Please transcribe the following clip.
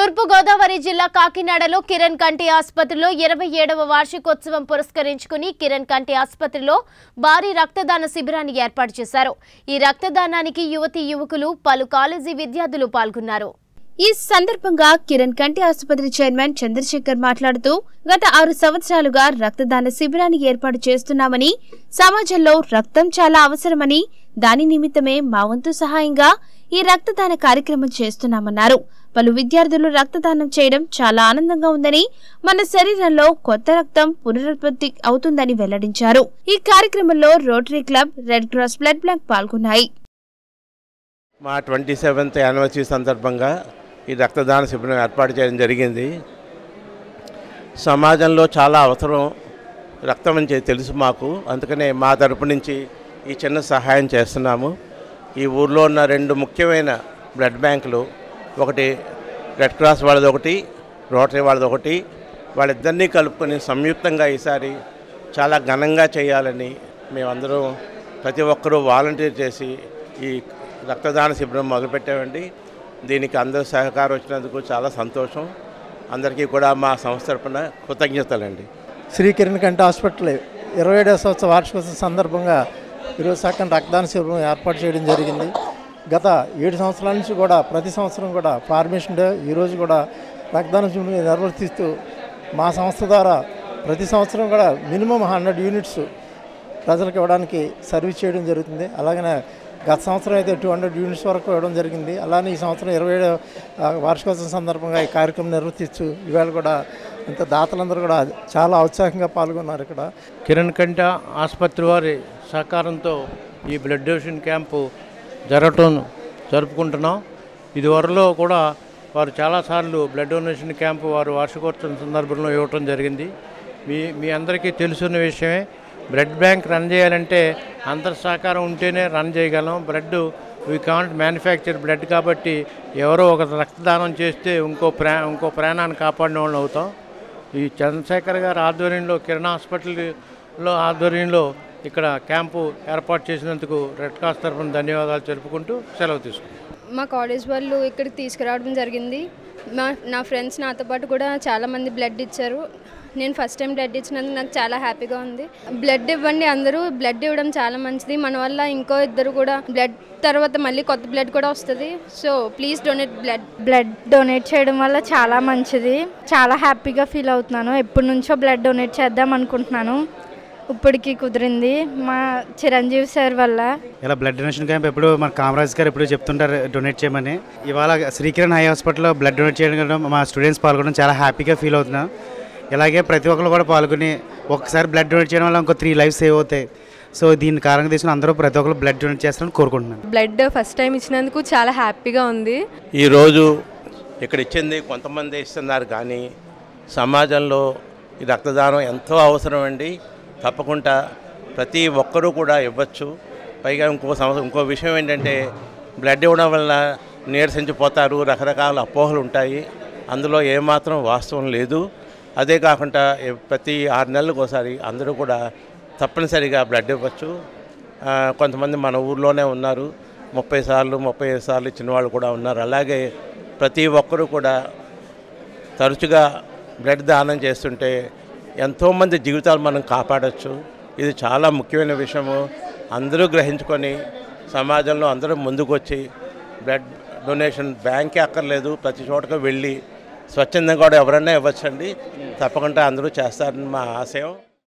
తూర్పు గోదావరి జిల్లా కాకినాడలో కిరణ్ కంటి ఆసుపత్రిలో ఇరవై ఏడవ వార్షికోత్సవం పురస్కరించుకుని కిరణ్ కంటి ఆసుపత్రిలో భారీ రక్తదాన శిబిరాన్ని ఏర్పాటు చేశారు ఈ రక్తదానానికి యువతి యువకులు పలు కాలేజీ విద్యార్థులు పాల్గొన్నారు ఈ సందర్భంగా కిరణ్ కంటి ఆసుపత్రి చైర్మన్ చంద్రశేఖర్ మాట్లాడుతూ గత ఆరు సంవత్సరాలుగా రక్తదాన శిబిరాన్ని ఏర్పాటు చేస్తున్నామని సమాజంలో రక్తం చాలా అవసరమని దాని నిమిత్తమే మా వంతు సహాయంగా ఈ రక్తదాన కార్యక్రమం చేస్తున్నామన్నారు పలు విద్యార్థులు రక్తదానం చేయడం చాలా ఆనందంగా ఉందని మన శరీరంలో కొత్త రక్తం పునరుత్పత్తి అవుతుందని వెల్లడించారు ఈ కార్యక్రమంలో Rotary Club Red Cross blood bank పాల్గొన్నాయి మా ట్వంటీ సెవెంత్ యానివర్సరీ సందర్భంగా ఈ రక్తదాన శిబిరం ఏర్పాటు చేయడం జరిగింది సమాజంలో చాలా అవసరం రక్తం అని చెప్పి తెలుసు మాకు అందుకనే మా తరపు నుంచి ఈ చిన్న సహాయం చేస్తున్నాము ఈ ఊర్లో ఉన్న రెండు ముఖ్యమైన బ్లడ్ బ్యాంకులు ఒకటి రెడ్ క్రాస్ వాళ్ళది ఒకటి రోటరీ వాళ్ళది ఒకటి వాళ్ళిద్దరినీ కలుపుకొని సంయుక్తంగా ఈసారి చాలా ఘనంగా చేయాలని మేమందరం ప్రతి ఒక్కరూ వాలంటీర్ చేసి ఈ రక్తదాన శిబిరం మొదలుపెట్టామండి దీనికి అందరూ సహకారం వచ్చినందుకు చాలా సంతోషం అందరికీ కూడా మా సంస్థ తరపున కృతజ్ఞతలండి శ్రీ కిరణ్ కంటి హాస్పిటల్ ఇరవై ఏడవ సంవత్సర వార్షికోత్సవం సందర్భంగా ఈరోజు సక్కన రక్తదాన శిబిరం ఏర్పాటు చేయడం జరిగింది గత ఏడు సంవత్సరాల నుంచి కూడా ప్రతి సంవత్సరం కూడా ఫార్మేషన్ డే ఈరోజు కూడా రక్తదాన శిబిరం నిర్వర్తిస్తూ మా సంస్థ ద్వారా ప్రతి సంవత్సరం కూడా మినిమం హండ్రెడ్ యూనిట్స్ ప్రజలకు ఇవ్వడానికి సర్వీస్ చేయడం జరుగుతుంది అలాగనే గత సంవత్సరం అయితే టూ హండ్రెడ్ యూనిట్స్ వరకు ఇవ్వడం జరిగింది అలానే ఈ సంవత్సరం ఇరవై ఏడు వార్షికోత్సవం సందర్భంగా ఈ కార్యక్రమం నిర్వర్తిస్తూ ఇవాళ కూడా ఇంత దాతలందరూ కూడా చాలా ఉత్సాహంగా పాల్గొన్నారు ఇక్కడ కిరణ్ కంట ఆసుపత్రి వారి సహకారంతో ఈ బ్లడ్ డొనేషన్ క్యాంపు జరగటం జరుపుకుంటున్నాం ఇదివరలో కూడా వారు చాలాసార్లు బ్లడ్ డొనేషన్ క్యాంపు వారు వార్షికోత్సవం సందర్భంలో ఇవ్వటం జరిగింది మీ మీ అందరికీ తెలుసున్న విషయమే బ్లడ్ బ్యాంక్ రన్ చేయాలంటే అందరి సహకారం ఉంటేనే రన్ చేయగలం blood we can't manufacture blood కాబట్టి ఎవరో ఒక రక్తదానం చేస్తే ఇంకో ప్రా ఇంకో ప్రాణాన్ని కాపాడిన వాళ్ళు అవుతాం ఈ చంద్రశేఖర్ గారి ఆధ్వర్యంలో కిరణ్ హాస్పిటల్లో ఆధ్వర్యంలో ఇక్కడ క్యాంపు ఏర్పాటు చేసినందుకు రెడ్ క్రాస్ తరఫున ధన్యవాదాలు తెలుపుకుంటూ సెలవు తీసుకుంటాం మా కాలేజ్ వాళ్ళు ఇక్కడికి తీసుకురావడం జరిగింది మా నా ఫ్రెండ్స్ నాతో పాటు కూడా చాలామంది బ్లడ్ ఇచ్చారు నేను ఫస్ట్ టైం బ్లడ్ ఇచ్చినందుకు నాకు చాలా హ్యాపీగా ఉంది బ్లడ్ ఇవ్వండి అందరూ బ్లడ్ ఇవ్వడం చాలా మంచిది మన వల్ల ఇంకో ఇద్దరు కూడా బ్లడ్ తర్వాత మళ్ళీ కొత్త బ్లడ్ కూడా వస్తుంది so please donate blood blood donate చేయడం వల్ల చాలా మంచిది చాలా హ్యాపీగా ఫీల్ అవుతున్నాను ఎప్పటి నుంచో బ్లడ్ డొనేట్ చేద్దాం అనుకుంటున్నాను ఇప్పటికి కుదిరింది మా చిరంజీవి సార్ వల్ల ఇలా బ్లడ్ డొనేషన్ క్యాంప్ ఎప్పుడు మన కామరాజ్ గారు ఎప్పుడు చెప్తుంటారు డొనేట్ చేయమని ఇవాళ శ్రీకిరణ్ హై హాస్పిటల్లో బ్లడ్ డొనేట్ చేయడం మా స్టూడెంట్స్ పాల్గొనడం చాలా హ్యాపీగా ఫీల్ అవుతున్నాం ఇలాగే ప్రతి ఒక్కరు కూడా పాల్గొని ఒకసారి బ్లడ్ డొనేట్ చేయడం వల్ల ఇంకో త్రీ లైఫ్ సేవ్ అవుతాయి సో దీన్ని కారణంగా తీసుకుని అందరూ ప్రతి ఒక్కరు బ్లడ్ డొనేట్ చేస్తారని కోరుకుంటున్నాను బ్లడ్ ఫస్ట్ టైం ఇచ్చినందుకు చాలా హ్యాపీగా ఉంది ఈరోజు ఇక్కడ ఇచ్చింది కొంతమంది ఇస్తున్నారు కానీ సమాజంలో ఈ రక్తదానం ఎంతో అవసరం అండి తప్పకుండా ప్రతి ఒక్కరూ కూడా ఇవ్వచ్చు పైగా ఇంకో సంవత్సరం ఇంకో విషయం ఏంటంటే బ్లడ్ ఇవ్వడం వల్ల నీరసించిపోతారు రకరకాల అపోహలు ఉంటాయి అందులో ఏమాత్రం వాస్తవం లేదు అదే కాకుండా ఎ- ప్రతి ఆరు నెలలకు ఒకసారి అందరూ కూడా తప్పనిసరిగా బ్లడ్ ఇవ్వచ్చు ఆ, కొంతమంది మన ఊర్లోనే ఉన్నారు ముప్పై సార్లు ముప్పై ఐదు సార్లు ఇచ్చిన వాళ్ళు కూడా ఉన్నారు అలాగే ప్రతి ఒక్కరూ కూడా తరచుగా బ్లడ్ దానం చేస్తుంటే ఎంతోమంది జీవితాలు మనం కాపాడచ్చు ఇది చాలా ముఖ్యమైన విషయము అందరూ గ్రహించుకొని సమాజంలో అందరూ ముందుకు వచ్చి బ్లడ్ డొనేషన్ బ్యాంకే అక్కర్లేదు ప్రతి చోటకు వెళ్ళి స్వచ్ఛందంగా కూడా ఎవరైనా ఇవ్వచ్చండి తప్పకుండా అందరూ చేస్తారని మా ఆశయం